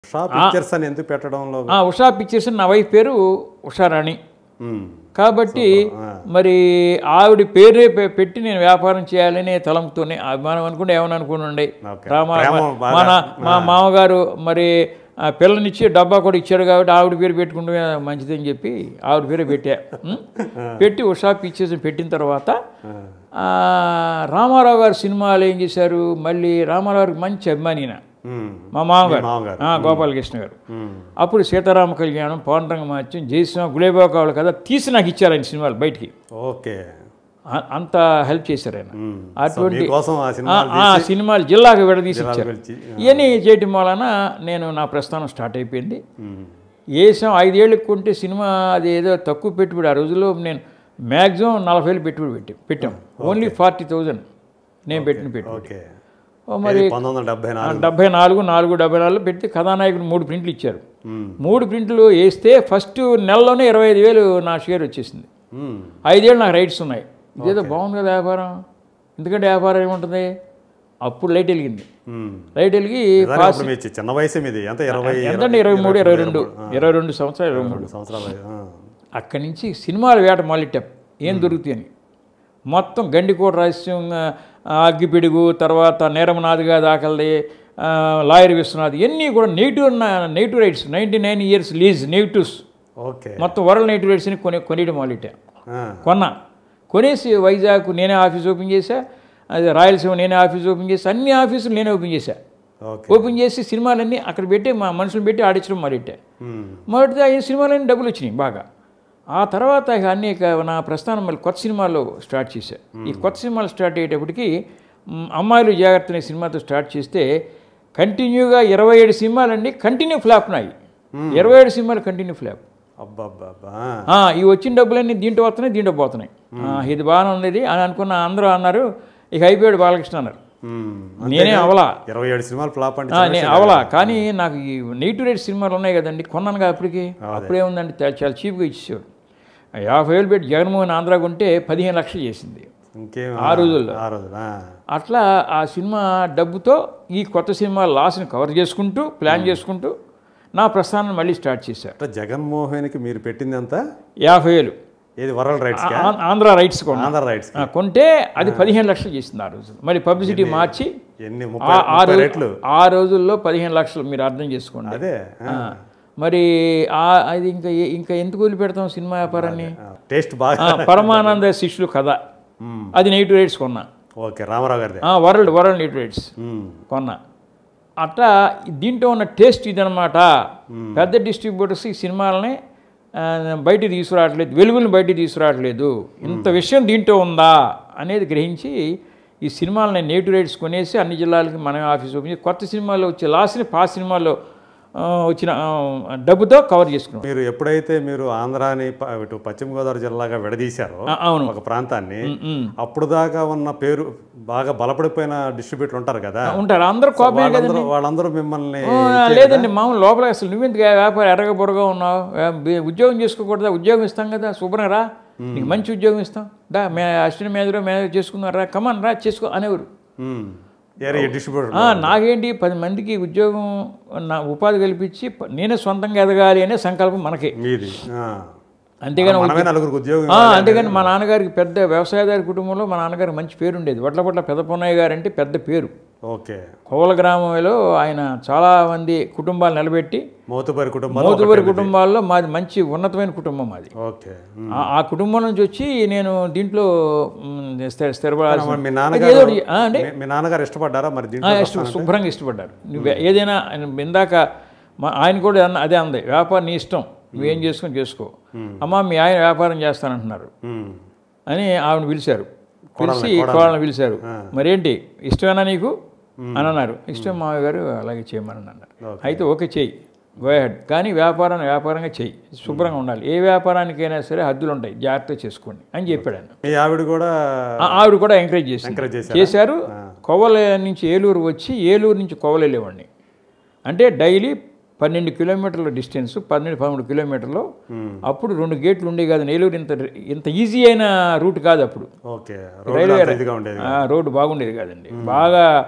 Usha pictures అని ఎందుకు పెట్టడంలో ఆ, ఉషా పిక్చర్స్ నా వైఫ్ పేరు ఉషారాణి మ్మ్. కాబట్టి మరి ఆవిడ పేరే పె- పెట్టి నేను వ్యాపారం చేయాలని తలంపుతోనే అభిమానం అనుకుంటే ఏమని అనుకుని ఓకే. రామ ప్రేమ బాగా. మా నా- మా మామగారు మరి ఆ పిల్లనిచ్చి డబ్బా కూడా ఇచ్చాడు కాబట్టి ఆవిడ పేరు పెట్టుకుంటే మంచిదని చెప్పి ఆవిడ పేరే పెట్టా ఉం? పెట్టి ఉషా పిక్చర్స్ పెట్టిన తర్వాత ఆ, రామారావు గారు సినిమాలు ఏం చేశారు మళ్ళీ రామారావు గారికి మంచి అభిమాని ఈయన. మ్మ్. మా మామగారు మామగారు. ఆ, గోపాలకృష్ణ గారు మ్మ్. అప్పుడు సీతారామ కళ్యాణం పౌండ్రంగ మహత్యం జయసింహ గులేబా కావాలి కదా తీసి నాకు ఇచ్చారు ఆయన సినిమాలు బయటికి ఓకే ఆ- అంత హెల్ప్ చేశారు ఆయన మ్మ్. సో అటువంటి మీకోసం ఆ ఆ- సినిమా ఆ సినిమాలు జిల్లాకు విడదీసి ఇచ్చారు పిలిచి ఇవన్నీ చేయటం వలన నేను నా ప్రస్థానం స్టార్ట్ అయిపోయింది మ్మ్. వేసాం ఐదేళ్ళకి కొంటే సినిమా అది ఏదో తక్కువ పెట్టుబడి ఆ రోజుల్లో నేను మ్యాక్సిమం నలభై వేలు పెట్టుబడి పెట్టి పెట్టాం ఓన్లీ ఫార్టీ థౌజండ్ నేను పెట్టిన పెట్టుబడి ఓకే ఓ మరి ఇది పంతొమ్మిది వందల డెబ్బై నాలుగు డెబ్బై నాలుగు నాలుగు డెబ్బై నాలుగులో పెట్టి కథానాయకుడు మూడు ప్రింట్లు ఇచ్చారు మ్మ్. మూడు ప్రింట్లు వేస్తే ఫస్ట్ నెలలోనే ఇరవై ఐదు వేలు నా షేర్ వచ్చేసింది మ్మ్. ఐదేళ్ళు నాకు రైట్స్ ఉన్నాయి ఇదేదో బాగుంది కదా వ్యాపారం ఎందుకంటే వ్యాపారం ఏముంటుంది అప్పుడు లైట్ వెలిగింది మ్మ్. లైట్ వెలిగి నిజానికి అప్పుడు మీ చి- చిన్న వయసు మీది ఎంత ఇరవై ఎంతంటే ఇరవై మూడు ఇరవై రెండు ఇరవై రెండు సంవత్సరాలు ఇరవై మూడు రెండు సంవత్సరాలు ఆ. అక్కడి అక్కడి నుంచి సినిమాల వేట మొదలెట్టాం ఏం దొరుకుతాయని మొత్తం గండికోట రహస్యం ఆ, అగ్గిపిడుగు తర్వాత నేరమనాథ్గా దాకల్ది ఆ, లాయర్ విశ్వనాథ్ ఇవన్నీ కూడా negative negative rights ninety nine years lease negatives okay మొత్తం వరల్డ్ నెగిటివ్ రైట్స్ని కొని కొనియడం మొదలెట్టా ఆ. కొన్నా కొనేసి వైజాగ్ నేనే ఆఫీస్ ఓపెన్ చేశా అది రాయలసీమ నేనే ఆఫీస్ ఓపెన్ చేసి అన్ని ఆఫీసులు నేనే ఓపెన్ చేశా ఓకే ఓపెన్ చేసి సినిమాలన్నీ అక్కడ పెట్టి మా మనుషులు పెట్టి ఆడించడం మొదలెట్టా మ్మ్. మొదటిది ఈ సినిమాలన్నీ డబ్బులు వచ్చినాయి బాగా ఆ తర్వాత ఇక అన్ని ఇక నా ప్రస్థానం మళ్ళీ కొత్త సినిమాలు స్టార్ట్ చేశా ఈ కొత్త సినిమాలు స్టార్ట్ అయ్యేటప్పటికి మ్, అమ్మాయిలు జాగ్రత్త అనే సినిమాతో స్టార్ట్ చేస్తే కంటిన్యూగా ఇరవై ఏడు సినిమాలన్నీ కంటిన్యూ ఫ్లాప్ నాయి ఇరవై ఏడు సినిమాలు కంటిన్యూ ఫ్లాప్ అబ్బబ్బబ్బా ఆ, ఈ వచ్చిన డబ్బులన్నీ దీంట్లో వస్తున్నాయి దీంట్లో పోతున్నాయి ఆ, ఇది బాగానే ఉంది అని అనుకున్న అందరూ అన్నారు ఇక అయిపోయాడు బాలకృష్ణ అన్నారు మ్మ్. నేనే అవలా ఇరవై ఏడు సినిమాలు ఫ్లాప్ అంటే ఆ, నేను అవలా కానీ నాకు ఈ నెగిటివ్ రేట్ సినిమాలు ఉన్నాయి కదండి కొన్నానుగా అప్పటికి అప్పుడే ఉందండి తే- చాలా చీప్గా ఇచ్చేవాడు ఆ యాభై వేలు పెట్టి జగన్మోహన్ ఆంధ్రా కొంటే పదిహేను లక్షలు చేసింది ఇంకేం ఆ రోజుల్లో ఆ రోజు ఆ. అట్లా ఆ సినిమా డబ్బుతో ఈ కొత్త సినిమా లాస్ని కవర్ చేసుకుంటూ ప్లాన్ చేసుకుంటూ నా ప్రస్థానం మళ్ళీ స్టార్ట్ చేశారు అంటే జగన్మోహన్కి మీరు పెట్టింది ఎంత యాభై వేలు ఏది వరల్డ్ రైట్స్ ఆ- ఆంధ్ర రైట్స్ కొన్నా ఆంధ్ర రైట్స్ ఆ, కొంటే అది పదిహేను లక్షలు చేసింది ఆ రోజు మరి పబ్లిసిటీ మార్చి ఎన్ని ఆ- ముప్పై ఆ ముప్పై రోజు రేట్లు ఆ రోజుల్లో పదిహేను లక్షలు మీరు అర్థం చేసుకోండి అదే ఆ, మరి ఆ అది ఇంకా ఏ- ఇంకా ఎందుకు వదిలిపెడతాం సినిమా వ్యాపారాన్ని టేస్ట్ బాగా ఆ, పరమానంద శిష్యులు కథ మ్మ్. అది నెగిటివ్ రేట్స్ కొన్నా ఓకే రామారావు గారిదే ఆ, వరల్డ్ వరల్డ్ నెగిటివ్ రేట్స్ మ్మ్. కొన్నా అట్లా దీంట్లో ఉన్న టేస్ట్ ఇదనమాట పెద్ద డిస్ట్రిబ్యూటర్స్ ఈ సినిమాలని ఆ, బయటికి తీసుకురావట్లేదు వెలుగుని బయటికి తీసుకురావట్లేదు ఇంత విషయం దీంట్లో ఉందా అనేది గ్రహించి ఈ సినిమాలని నేటివ్ రైట్స్ కొనేసి అన్ని జిల్లాలకి మన ఆఫీస్ ఓపెన్ చేసి కొత్త సినిమాల్లో వచ్చే లాస్ట్ని పాత సినిమాల్లో ఆ, వచ్చిన ఆ, డబ్బుతో కవర్ చేసుకున్నాం మీరు ఎప్పుడైతే మీరు ఆంధ్రాని ప- ఇటు పశ్చిమ గోదావరి జిల్లాగా విడదీశారో ఆ, అవును ఒక ప్రాంతాన్ని ఉమ్. అప్పుడు దాకా ఉన్న పేరు బాగా బలపడిపోయిన డిస్ట్రిబ్యూటర్ ఉంటారు కదా ఉంటారు అందరూ కోపమే కదా వాళ్ళందరూ వాళ్ళందరూ మిమ్మల్ని ఓ, లేదండి మామూలు లోపల అసలు నువ్వెందుకు వ్యాపారం ఎర్రగా బుర్రగా ఉన్నావు ఏ, బి- ఉద్యోగం చేసుకోకూడదా ఉద్యోగం ఇస్తాం కదా శుభ్రం రా నీకు మంచి ఉద్యోగం ఇస్తాం దా మే అసిస్టెంట్ మేనేజర్ మేనేజర్ చేసుకున్నారా రా కమాన్ రా చేసుకో అనేవారు మ్మ్. ఏరే డిస్ట్రిబ్యూటర్ ఆ, నాకేంటి పది మందికి ఉద్యోగం నా ఉపాధి కల్పించి ప- నేనే సొంతంగా ఎదగాలి అనే సంకల్పం మనకి మీది ఆ. అంతేగాని మనమే నలుగురికి ఉద్యోగం ఆ, అంతేగాని మా నాన్నగారికి పెద్ద వ్యవసాయదారి కుటుంబంలో మా నాన్నగారికి మంచి పేరు ఉండేది వడ్లపట్ల పెద్ద పొన్నయ్య గారు అంటే పెద్ద పేరు ఓకే కోవల గ్రామంలో ఆయన చాలా మంది కుటుంబాలు నిలబెట్టి మోతుబరి కుటుంబాలు మోతుబరి కుటుంబాల్లో మాది మంచి ఉన్నతమైన కుటుంబం మాది ఓకే మ్మ్. ఆ- ఆ కుటుంబం నుంచి వచ్చి నేను దీంట్లో మ్, స్థిర స్థిరపడాల్సి మరి మీ అది నాన్నగారు ఏదో ఒకటి, ఆ, అండి మీ- మీ నాన్నగారు ఇష్టపడ్డారా మరి ఆ, దీంట్లో ఇష్టం శుభ్రంగా ఇష్టపడ్డారు నువ్వు ఏదైనా ఆయన ఇందాక మా ఆయన కూడా అన్న- అదే అంది వ్యాపారం నీ ఇష్టం నువ్వేం చేసుకొని చేసుకో అమ్మ మీ ఆయన వ్యాపారం చేస్తానంటున్నారు మ్మ్. అని ఆవిడ పిలిచారు పిలిచి కోళ్ళని పిలిచారు మరేంటి ఇష్టమేనా నీకు అని అన్నారు ఇష్టం మామయ్య గారు అలాగే చేయమని అన్నారు అయితే ఓకే చెయ్యి గోహెడ్ కానీ వ్యాపారం వ్యాపారంగా చెయ్యి శుభ్రంగా ఉండాలి ఏ వ్యాపారానికైనా సరే హద్దులు ఉంటాయి జాగ్రత్తగా చేసుకోండి అని చెప్పాడు ఆయన మీ ఆవిడ కూడా ఆ- ఆవిడ కూడా ఎంకరేజ్ చేసింది ఎంకరేజ్ చేశారు చేశారు కొవ్వల నుంచి ఏలూరు వచ్చి ఏలూరు నుంచి కొవ్వలు వెళ్ళేవాడిని అంటే డైలీ పన్నెండు కిలోమీటర్ల డిస్టెన్స్ పన్నెండు పదమూడు కిలోమీటర్లు అప్పుడు రెండు గేట్లు ఉండే కాదు ఏలూరు ఇంత ఇంత ఈజీ అయిన రూట్ కాదు అప్పుడు ఓకే రోడ్డు అంత ఇదిగా ఉండేది ఆ, రోడ్డు బాగుండేది కాదండి బాగా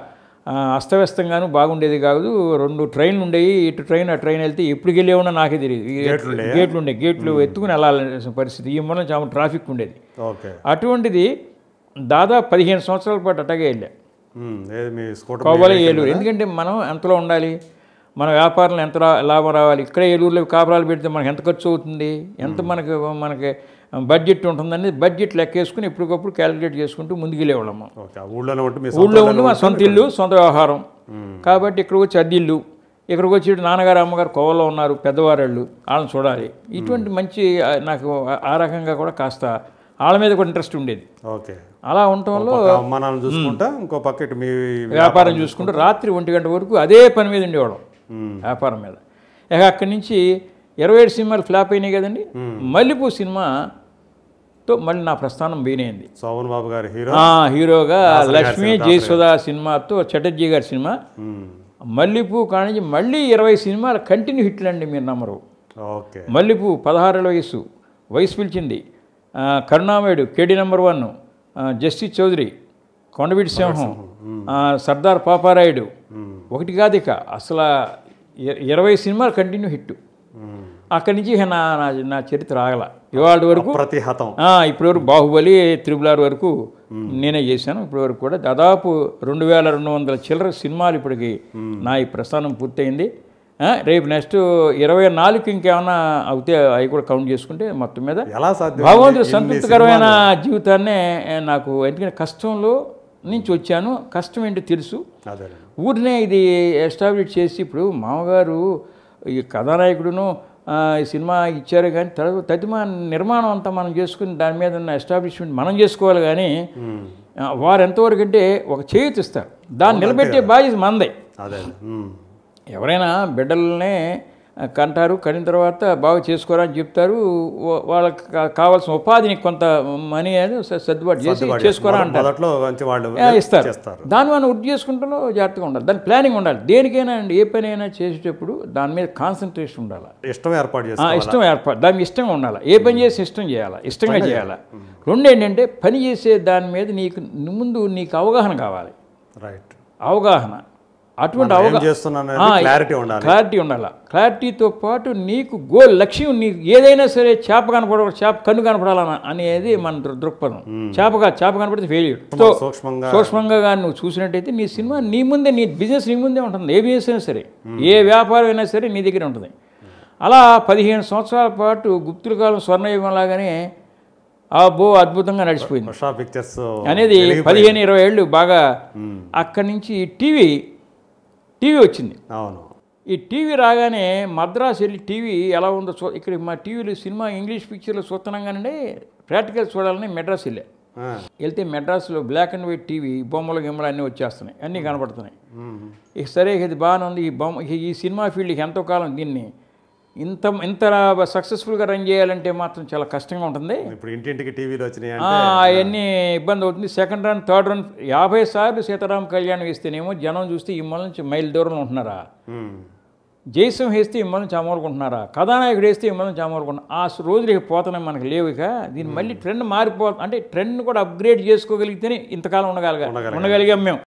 ఆ, అస్తవ్యస్తంగాను బాగుండేది కాదు రెండు ట్రైన్లు ఉండేవి ఇటు ట్రైన్ ఆ ట్రైన్ వెళ్తే ఎప్పుడు వెళ్ళేవన్నా నాకే తెలియదు ఈ గేట్లు ఉండేయా? గేట్లు ఉండే గేట్లు ఎత్తుకుని వెళ్ళాలనే పరిస్థితి ఈ మూలం చాలా ట్రాఫిక్ ఉండేది ఓకే అటువంటిది దాదాపు పదిహేను సంవత్సరాల పాటు అట్టగే వెళ్ళా ఉమ్, ఏది మీ స్కూటర్ కోవల ఏలూరు ఎందుకంటే మనం ఎంతలో ఉండాలి మన వ్యాపారంలో ఎంత రా- లాభం రావాలి ఇక్కడే ఏలూరులో కాపురాలు పెడితే మనకి ఎంత ఖర్చు అవుతుంది ఎంత మనకి మనకి బడ్జెట్ ఉంటుందని బడ్జెట్ లెక్కేసుకుని ఎప్పటికప్పుడు క్యాలిక్యులేట్ చేసుకుంటూ ముందుకెళ్ళేవాళ్ళము ఓకే ఆ ఊళ్ళోనే ఉంటే మీ ఊళ్ళో ఉండి మా సొంత ఇల్లు సొంత వ్యవహారం కాబట్టి ఇక్కడికి వచ్చి అద్దిల్లు ఇక్కడికి వచ్చి ఇటు నాన్నగారు అమ్మగారు కోవలో ఉన్నారు పెద్దవారాళ్ళు వాళ్ళని చూడాలి ఇటువంటి మంచి ఆ, నాకు ఆ- ఆ రకంగా కూడా కాస్త వాళ్ళ మీద కూడా ఇంట్రెస్ట్ ఉండేది ఓకే అలా ఉండటంలో ఒక అమ్మ నాన్న చూసుకుంటా ఇంకో పక్క ఇటు మీ వ్యాపారం చూసుకుంటూ రాత్రి ఒంటి గంట వరకు అదే పని మీద ఉండేవాళ్ళం ఉమ్, వ్యాపారం మీద ఇక అక్కడి నుంచి ఇరవై ఏడు సినిమాలు ఫ్లాప్ అయినాయి కదండి మల్లెపూ సినిమాతో మళ్ళీ నా ప్రస్థానం బీనైంది శోభన్ బాబు గారి హీరో ఆ హీరోగా లక్ష్మీ జయసుధ సినిమాతో చటర్జీ గారి సినిమా ఉమ్, మల్లెపూ కానించి మళ్ళీ ఇరవై సినిమాలు కంటిన్యూ హిట్లు అండి మీరు నమ్మరు ఓకే మల్లెపూ పదహారేళ్ళ వయసు వయసు పిలిచింది ఆ, కరుణామయుడు కేడి నెంబర్ వన్ ఆ, జస్టిస్ చౌదరి కొండవీటి సింహం ఆ, సర్దార్ పాపారాయుడు ఉమ్, ఒకటి కాదు ఇక అసలు ఇ- ఇరవై సినిమాలు కంటిన్యూ హిట్ ఉమ్. అక్కడి నుంచి ఇక నా నా నా చరిత్ర ఆగల ఇవాళ వరకు ప్రతిహతం ఆ, ఇప్పటి వరకు బాహుబలి త్రిబుల్ ఆర్ వరకు నేనే చేశాను ఇప్పటి వరకు కూడా దాదాపు రెండు వేల రెండు వందల చిల్లర సినిమాలు ఇప్పటికి నా ఈ ప్రస్థానం పూర్తయింది ఆ, రేపు నెక్స్ట్ ఇరవై నాలుగు ఇంకేమైనా అవుతే అవి కూడా కౌంట్ చేసుకుంటే మొత్తం మీద ఎలా సాధ్యం భగవంతుడు సంతృప్తికరమైన జీవితాన్నే ఏ, నాకు ఎందుకంటే కష్టంలో నుంచి వచ్చాను కష్టం ఏంటో తెలుసు అదే ఊరినే ఇది ఎస్టాబ్లిష్ చేసి ఇప్పుడు మామగారు ఈ కథానాయకుడును ఆ, ఈ సినిమా ఇచ్చారు కానీ తర్వాత తదిమా నిర్మాణం అంతా మనం చేసుకుని దాని మీద ఉన్న ఎస్టాబ్లిష్మెంట్ మనం చేసుకోవాలి కానీ ఆ, వారు ఎంతవరకు అంటే ఒక చేయూత ఇస్తారు దాన్ని నిలబెట్టే బాధ్యత మనదే అదే ఉమ్, ఎవరైనా బిడ్డలనే కంటారు కనిన తర్వాత బాగా చేసుకోరా అని చెప్తారు వా- వాళ్ళకి కా- కావాల్సిన ఉపాధిని కొంత మనీ అనేది స- సర్దుబాటు చేసి చేసుకోరా మొద- అంటారు మొదట్లో మంచి వాళ్ళు ఆ, ఇస్తారు చేస్తారు దాన్ని మనం వృద్ధి చేసుకుంటూ జాగ్రత్తగా ఉండాలి దాని ప్లానింగ్ ఉండాలి దేనికైనా అండి ఏ పని అయినా చేసేటప్పుడు దాని మీద కాన్సన్ట్రేషన్ ఉండాలి ఇష్టం ఏర్పాటు ఆ, చేస్తారు ఇష్టం ఏర్పాటు దాని ఇష్టంగా ఉండాలి ఏ పని చేసి ఇష్టం చేయాలి ఇష్టంగా చేయాలి రెండు ఏంటంటే పని చేసే దాని మీద నీకు ముందు నీకు అవగాహన కావాలి రైట్ అవగాహన అటువంటి ఏం అవగాహన చేస్తున్నాను ఆ, క్లారిటీ ఉండాలి క్లారిటీ ఉండాలి క్లారిటీతో పాటు నీకు గోల్ లక్ష్యం నీకు ఏదైనా సరే చేప కనపడ చేప కన్ను కనపడాలన్న అనేది మన దృ- దృక్పథం చేపగా చేప కనపడితే ఫెయిల్యూర్ సో సూక్ష్మంగా సూక్ష్మంగా కానీ నువ్వు చూసినట్టయితే నీ సినిమా నీ ముందే నీ బిజినెస్ నీ ముందే ఉంటుంది ఏ బిజినెస్ అయినా సరే ఏ వ్యాపారం అయినా సరే నీ దగ్గర ఉంటుంది అలా పదిహేను సంవత్సరాల పాటు గుప్తుల కాలం స్వర్ణయుగం లాగానే అబ్బో అద్భుతంగా నడిచిపోయింది ఉషా పిక్చర్స్ అనేది పదిహేను ఇరవై ఏళ్ళు బాగా అక్కడి నుంచి టీవీ టీవీ వచ్చింది అవును ఈ టీవీ రాగానే మద్రాసు వెళ్ళి టీవీ ఎలా ఉందో చూ ఇక్కడ మా టీవీలో సినిమా ఇంగ్లీష్ పిక్చర్లు చూస్తున్నాగానే ప్రాక్టికల్ చూడాలని మెడ్రాస్ వెళ్ళా ఆ, వెళ్తే మెడ్రాస్లో బ్లాక్ అండ్ వైట్ టీవీ బొమ్మలు గిమ్మలు అన్నీ వచ్చేస్తున్నాయి అన్నీ కనపడుతున్నాయి ఉమ్, ఇక సరే ఇది బాగానే ఉంది ఈ బొమ్మ ఈ- ఈ సినిమా ఫీల్డ్కి ఎంతో కాలం దీన్ని ఇంత ఇంత సక్సెస్ఫుల్గా రన్ చేయాలంటే మాత్రం చాలా కష్టంగా ఉంటుంది ఇప్పుడు ఇంటింటికి టీవీలు వచ్చినాయి ఆ, అంటే అవన్నీ ఇబ్బంది అవుతుంది సెకండ్ రన్ థర్డ్ రన్ యాభై సార్లు సీతారాం కళ్యాణ్ వేస్తేనేమో జనం చూస్తే ఈ మూల నుంచి మైల్ దూరంలో ఉంటున్నారా ఉమ్, జైసం వేస్తే ఈ మూల నుంచి అమరుకుంటున్నారా కథానాయకుడు వేస్తే ఈ మూల నుంచి అమరుకుంటున్నారు ఆ రోజులు ఇక పోతున్నాయి మనకు లేవు ఇక దీన్ని మళ్ళీ ట్రెండ్ మారిపో అంటే ట్రెండ్ కూడా అప్గ్రేడ్ చేసుకోగలిగితేనే ఇంతకాలం ఉండగలగా ఉండగలిగాం మేము